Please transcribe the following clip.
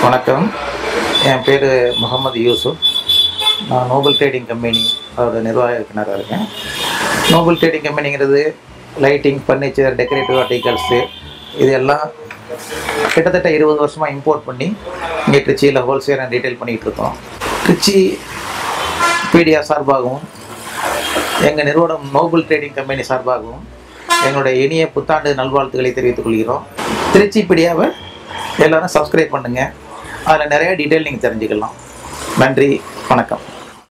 வணக்கம் என் பேர் முகமது யூசுப் நான் நோபல் ட்ரேடிங் கம்பெனி அதோட நிர்வாக இயக்குனராக இருக்கேன் நோபல் ட்ரேடிங் கம்பெனிங்கிறது லைட்டிங் ஃபர்னிச்சர் டெக்கரேட்டிவ் ஆர்டிகல்ஸு இது எல்லாம் கிட்டத்தட்ட இருபது வருஷமாக இம்போர்ட் பண்ணி இங்கே திருச்சியில் ஹோல்சேல் அண்ட் ரீட்டைல் பண்ணிகிட்டு இருக்கோம் திருச்சி பீடியா சார்பாகவும் எங்கள் நிறுவனம் நோபல் ட்ரேடிங் கம்பெனி சார்பாகவும் எங்களுடைய இனிய புத்தாண்டு நல்வாழ்த்துக்களை தெரிவித்துக் கொள்கிறோம் திருச்சி பீடியாவை எல்லாரும் சப்ஸ்கிரைப் பண்ணுங்கள் அதில் நிறைய டீட்டெயில் நீங்கள் தெரிஞ்சுக்கலாம் நன்றி வணக்கம்